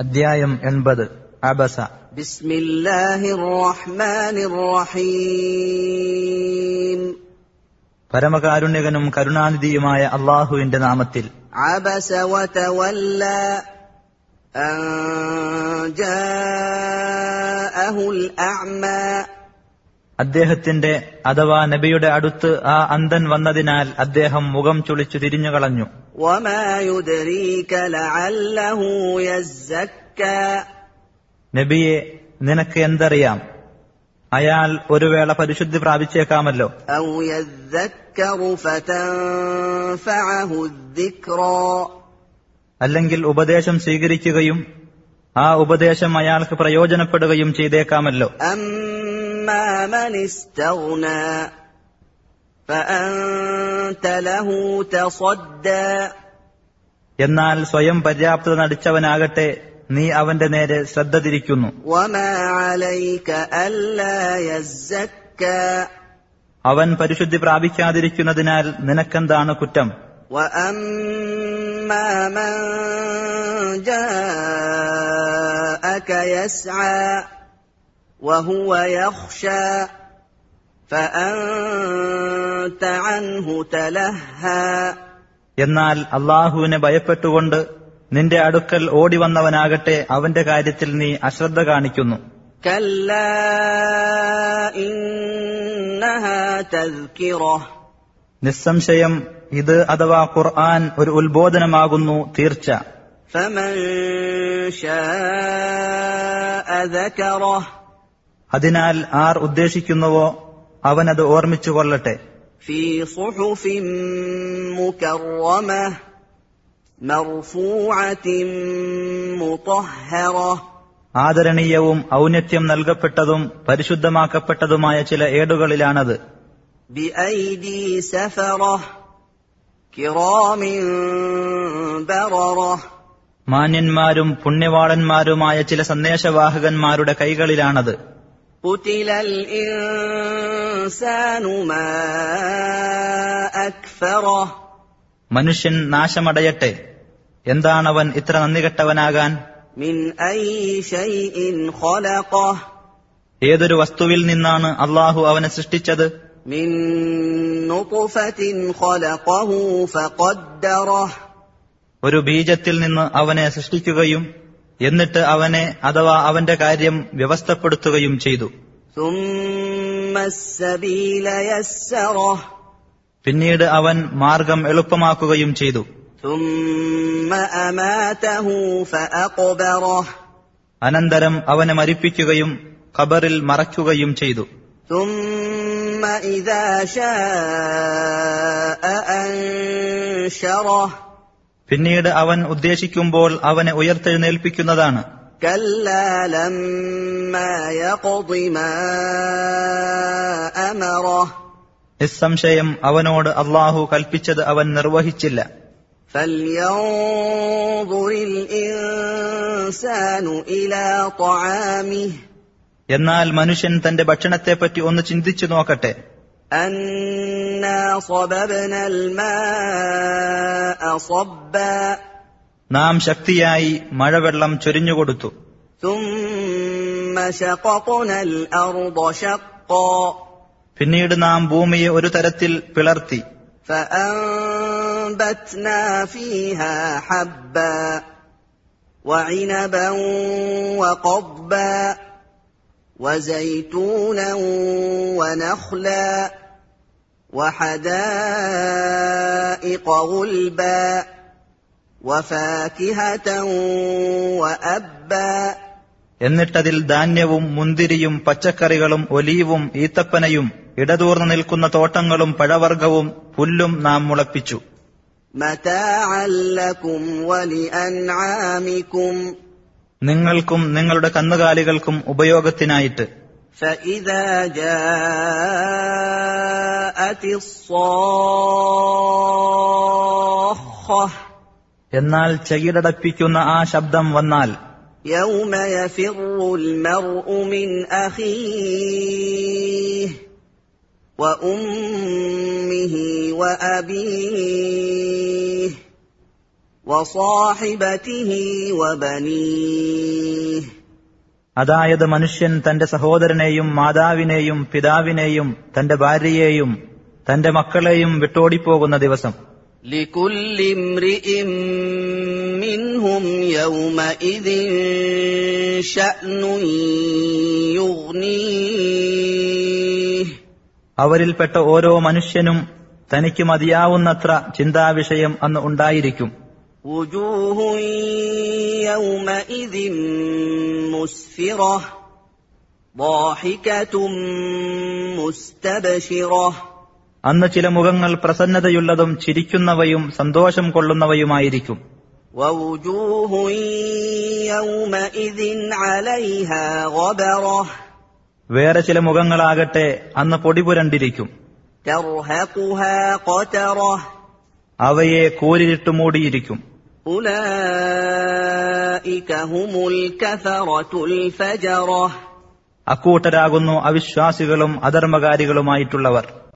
അധ്യായം എൺപത് അബസ بسم الله الرحمن الرحيم പരമകാരുണ്യകനും കരുണാനിധിയുമായ അള്ളാഹുവിന്റെ നാമത്തിൽ عبس وتولى أن جاءه الأعمى അദ്ദേഹത്തിന്റെ അഥവാ നബിയുടെ അടുത്ത് ആ അന്ധൻ വന്നതിനാൽ അദ്ദേഹം മുഖം ചുളിച്ചു തിരിഞ്ഞുകളഞ്ഞു وما يدريك لعله يزكى നബിയെ നിനക്ക് എന്തറിയാം അയാൾ ഒരു വേള പരിശുദ്ധി പ്രാപിച്ചേക്കാമല്ലോ أو يذكر فتنفعه الذكرى അല്ലെങ്കിൽ ഉപദേശം സ്വീകരിക്കുകയും ആ ഉപദേശം അയാൾക്ക് പ്രയോജനപ്പെടുകയും ചെയ്തേക്കാമല്ലോ أما من استغنى فأنت له تصدى എന്നാൽ സ്വയം പര്യാപ്തത നടിച്ചവനാകട്ടെ നീ അവന്റെ നേരെ ശ്രദ്ധ തിരിക്കുന്നു وما عليك ألا يزكى അവൻ പരിശുദ്ധി പ്രാപിക്കാതിരിക്കുന്നതിനാൽ നിനക്കെന്താണ് കുറ്റം وأما من جاءك يسعى وهو يخشى فأنت عنه تلهى എന്നാൽ അള്ളാഹുവിനെ ഭയപ്പെട്ടുകൊണ്ട് നിന്റെ അടുക്കൽ ഓടി വന്നവനാകട്ടെ അവന്റെ കാര്യത്തിൽ നീ അശ്രദ്ധ കാണിക്കുന്നു كلا إنها تذكرة നിസ്സംശയം ഇത് അഥവാ ഖുർആൻ ഒരു ഉത്ബോധനമാകുന്നു തീർച്ച فمن شاء ذكره അതിനാൽ ആർ ഉദ്ദേശിക്കുന്നുവോ അവനത് ഓർമ്മിച്ചു കൊള്ളട്ടെ في صحف مكرمة مرفوعة مطهرة ആദരണീയവും ഔന്നത്യം നൽകപ്പെട്ടതും പരിശുദ്ധമാക്കപ്പെട്ടതുമായ ചില ഏടുകളിലാണത് بأيدي سفرة كرام بررة മാന്യന്മാരും പുണ്യവാളന്മാരുമായ ചില സന്ദേശവാഹകന്മാരുടെ കൈകളിലാണത് قتل الإنسان ما أكفره മനുഷ്യൻ നാശമടയട്ടെ എന്താണവൻ ഇത്ര നന്ദികെട്ടവനാകാൻ من أي شيء خلقه ഏതൊരു വസ്തുവിൽ നിന്നാണ് അള്ളാഹു അവനെ സൃഷ്ടിച്ചത് من نطفة خلقه فقدره ഒരു ബീജത്തിൽ നിന്ന് അവനെ സൃഷ്ടിക്കുകയും എന്നിട്ട് അവനെ അഥവാ അവന്റെ കാര്യം വ്യവസ്ഥപ്പെടുത്തുകയും ചെയ്തു ثم السبيل يسره പിന്നീട് അവൻ മാർഗം എളുപ്പമാക്കുകയും ചെയ്തു ثم أماته فأقبره അനന്തരം അവനെ മരിപ്പിക്കുകയും ഖബറിൽ മറയ്ക്കുകയും ചെയ്തു ثم إذا شاء أنشره പിന്നീട് അവൻ ഉദ്ദേശിക്കുമ്പോൾ അവനെ ഉയർത്തെഴുന്നേൽപ്പിക്കുന്നതാണ് كلا لما يقض ما أمره നിസ്സംശയം അവനോട് അള്ളാഹു കൽപ്പിച്ചത് അവൻ നിർവഹിച്ചില്ല فلينظر الإنسان إلى طعامه എന്നാൽ മനുഷ്യൻ തന്റെ ഭക്ഷണത്തെപ്പറ്റി ഒന്ന് ചിന്തിച്ചു നോക്കട്ടെ أنا صببنا الماء صبا നാം ശക്തിയായി മഴവെള്ളം ചൊരിഞ്ഞുകൊടുത്തു ثم شققنا الأرض شقا പിന്നീട് നാം ഭൂമിയെ ഒരു തരത്തിൽ പിളർത്തി فأنبتنا فيها حبا وعنبا وقضبا وزيتونا ونخلا وحدائق غلبا وفاكهة وأبا എന്നിട്ടതിൽ ധാന്യവും മുന്തിരിയും പച്ചക്കറികളും ഒലീവും ഈത്തപ്പനയും ഇടതൂർന്നു നിൽക്കുന്ന തോട്ടങ്ങളും പഴവർഗവും പുല്ലും നാം മുളപ്പിച്ചു متاعا لكم ولأنعامكم നിങ്ങൾക്കും നിങ്ങളുടെ കന്നുകാലികൾക്കും ഉപയോഗത്തിനായിട്ട് فإذا جاءت الصاخة എന്നാൽ ചെകിടടപ്പിക്കുന്ന ആ ശബ്ദം വന്നാൽ يوم يفر المرء من أخيه وأمه وأبيه وصاحبته وبنيه അതായത് മനുഷ്യൻ തന്റെ സഹോദരനെയും മാതാവിനെയും പിതാവിനെയും തന്റെ ഭാര്യയെയും തന്റെ മക്കളെയും വിട്ടോടിപ്പോകുന്ന ദിവസം لكل امرئ منهم يومئذ شأن يغنيه അവരിൽപ്പെട്ട ഓരോ മനുഷ്യനും തനിക്ക് മതിയാവുന്നത്ര ചിന്താവിഷയം അന്ന് ഉണ്ടായിരിക്കും وجوه يومئذ مسفرة ضاحكة مستبشرة അന്ന് ചില മുഖങ്ങൾ പ്രസന്നതയുള്ളതും ചിരിക്കുന്നവയും സന്തോഷം കൊള്ളുന്നവയുമായിരിക്കും ووجوه يومئذ عليها غبرة വേറെ ചില മുഖങ്ങളാകട്ടെ അന്ന് പൊടിപുരണ്ടിരിക്കും ترهقها قترة അവയെ കൂരിരുട്ട് മൂടിയിരിക്കും أولئك هم الكفرة الفجرة അക്കൂട്ടരാകുന്നു അവിശ്വാസികളും അധർമ്മകാരികളുമായിട്ടുള്ളവർ